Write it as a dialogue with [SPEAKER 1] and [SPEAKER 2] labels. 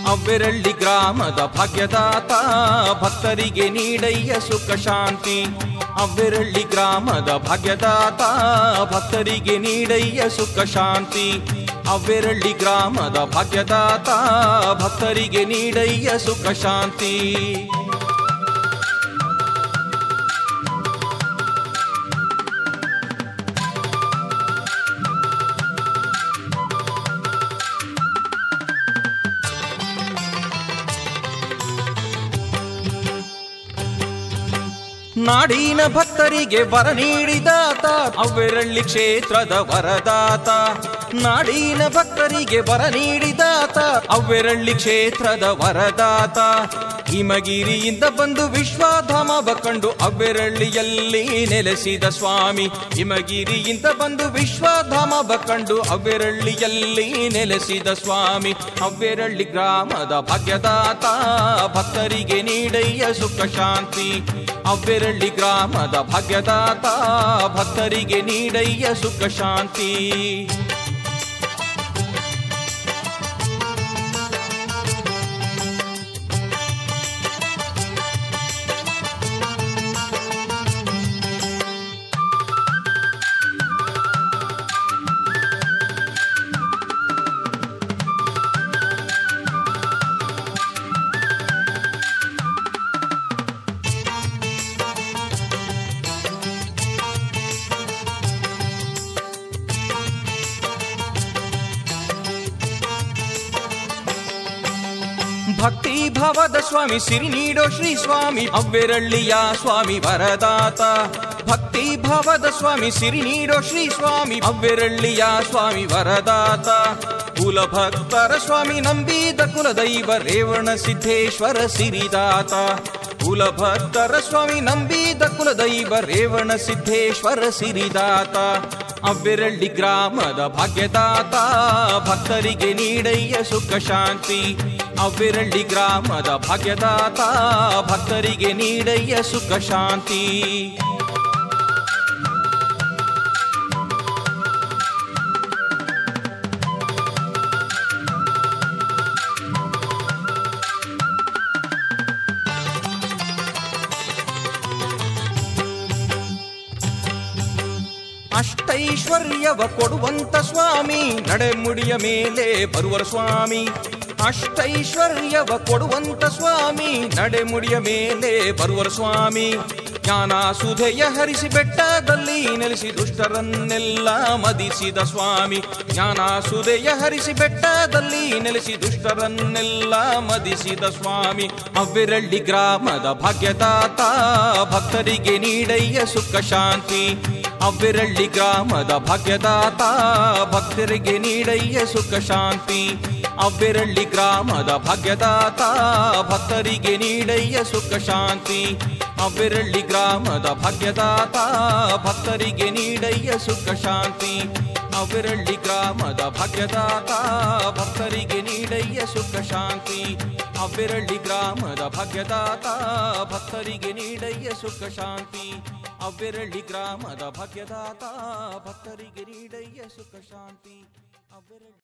[SPEAKER 1] ಅವ್ವೆರಳ್ಳಿ ಗ್ರಾಮದ ಭಾಗ್ಯದಾತ ಭಕ್ತರಿಗೆ ನೀಡಯ್ಯ ಸುಖ ಶಾಂತಿ ಅವ್ವೆರಳ್ಳಿ ಗ್ರಾಮದ ಭಾಗ್ಯದಾತ ಭಕ್ತರಿಗೆ ನೀಡಯ್ಯ ಸುಖ ಶಾಂತಿ ಅವ್ವೆರಳ್ಳಿ ಗ್ರಾಮದ ಭಾಗ್ಯದಾತ ಭಕ್ತರಿಗೆ ನೀಡಯ್ಯ ಸುಖ ಶಾಂತಿ ನಾಡಿನ ಭಕ್ತರಿಗೆ ವರ ನೀಡಿದಾತ ಅವ್ವೆರಳ್ಳಿ ಕ್ಷೇತ್ರದ ವರದಾತ ನಾಡಿನ ಭಕ್ತರಿಗೆ ವರ ನೀಡಿದಾತ ಅವ್ವೆರಳ್ಳಿ ಕ್ಷೇತ್ರದ ವರದಾತ ಹಿಮಗಿರಿಯಿಂದ ಬಂದು ವಿಶ್ವಧಾಮ ಕಂಡು ಅವ್ವೆರಳ್ಳಿಯಲ್ಲಿ ನೆಲೆಸಿದ ಸ್ವಾಮಿ ಹಿಮಗಿರಿಯಿಂದ ಬಂದು ವಿಶ್ವಧಾಮ ಕಂಡು ಅವ್ವೆರಳ್ಳಿಯಲ್ಲಿ ನೆಲೆಸಿದ ಸ್ವಾಮಿ ಅವ್ವೆರಳ್ಳಿ ಗ್ರಾಮದ ಭಾಗ್ಯದಾತ ಭಕ್ತರಿಗೆ ನೀಡಯ್ಯ ಸುಖ ಶಾಂತಿ ಅವ್ವೆರಳ್ಳಿ ಗ್ರಾಮದ ಭಾಗ್ಯದಾತ ಭಕ್ತರಿಗೆ ನೀಡಯ್ಯ ಸುಖ ಶಾಂತಿ ಭಕ್ತಿ ಭಾವದ ಸ್ವಾಮಿ ಸಿರಿ ನೀಡೋ ಶ್ರೀ ಸ್ವಾಮಿ ಅವ್ವೆರಳ್ಳಿಯ ಸ್ವಾಮಿ ವರದಾತ ಭಕ್ತಿ ಭಾವದ ಸ್ವಾಮಿ ಸಿರಿ ನೀಡೋ ಶ್ರೀ ಸ್ವಾಮಿ ಅವ್ವೆರಳ್ಳಿಯ ಸ್ವಾಮಿ ವರದಾತ ಕುಲ ಭಕ್ತರ ಸ್ವಾಮಿ ನಂಬಿದ ಕುಲದೈವ ರೇವಣ ಸಿದ್ದೇಶ್ವರ ಸಿರಿದಾತ ಕುಲ ಭಕ್ತರ ಸ್ವಾಮಿ ನಂಬಿದ ಕುಲದೈವ ರೇವಣ ಸಿದ್ದೇಶ್ವರ ಸಿರಿದಾತ ಅವ್ವೆರಳ್ಳಿ ಗ್ರಾಮದ ಭಾಗ್ಯದಾತ ಭಕ್ತರಿಗೆ ನೀಡಯ್ಯ ಸುಖ ಶಾಂತಿ ಅವ್ವೆರಳ್ಳಿ ಗ್ರಾಮದ ಭಾಗ್ಯದಾತ ಭಕ್ತರಿಗೆ ನೀಡಯ್ಯ ಸುಖ ಶಾಂತಿ ಅಷ್ಟೈಶ್ವರ್ಯವ ಕೊಡುವಂತ ಸ್ವಾಮಿ ನಡೆಮುಡಿಯ ಮೇಲೆ ಬರುವರ ಸ್ವಾಮಿ ಅಷ್ಟೈಶ್ವರ್ಯವ ಕೊಡುವಂತ ಸ್ವಾಮಿ ನಡೆಮುಡಿಯ ಮೇಲೆ ಬರುವರ ಸ್ವಾಮಿ ಜ್ಞಾನ ಸುಧೆಯ ಹರಿಸಿ ಬೆಟ್ಟದಲ್ಲಿ ನೆಲೆಸಿ ದುಷ್ಟರನ್ನೆಲ್ಲ ಮದಿಸಿದ ಸ್ವಾಮಿ ಜ್ಞಾನ ಸುಧೆಯ ಹರಿಸಿ ಬೆಟ್ಟದಲ್ಲಿ ನೆಲೆಸಿ ದುಷ್ಟರನ್ನೆಲ್ಲ ಮದಿಸಿದ ಸ್ವಾಮಿ ಅವ್ವೆರಳ್ಳಿ ಗ್ರಾಮದ ಭಾಗ್ಯದಾತ ಭಕ್ತರಿಗೆ ನೀಡಯ್ಯ ಸುಖ ಶಾಂತಿ ಅವ್ವೆರಳ್ಳಿ ಗ್ರಾಮದ ಭಾಗ್ಯದಾತ ಭಕ್ತರಿಗೆ ನೀಡಯ್ಯ ಸುಖ ಶಾಂತಿ ಅವ್ವೆರಳ್ಳಿ ಗ್ರಾಮದ ಭಾಗ್ಯದಾತ ಭಕ್ತರಿಗೆ ನೀಡಯ್ಯ ಸುಖ ಶಾಂತಿ ಅವ್ವೆರಳ್ಳಿ ಗ್ರಾಮದ ಭಾಗ್ಯದಾತ ಭಕ್ತರಿಗೆ ನೀಡಯ್ಯ ಸುಖ ಶಾಂತಿ ಅವ್ವೆರಳ್ಳಿ ಗ್ರಾಮದ ಭಾಗ್ಯದಾತ ಭಕ್ತರಿಗೆ ನೀಡಯ್ಯ ಸುಖ ಶಾಂತಿ ಅವ್ವೆರಳ್ಳಿ ಗ್ರಾಮದ ಭಾಗ್ಯದಾತ ಭಕ್ತರಿಗೆ ನೀಡಯ್ಯ ಸುಖ ಶಾಂತಿ ಅವ್ವೆರಳ್ಳಿ ಗ್ರಾಮದ ಭಾಗ್ಯದಾತ ಭಕ್ತರಿಗೆ ನೀಡಯ್ಯ ಸುಖ ಶಾಂತಿ ಅವ್ವೆರಳ್ಳಿ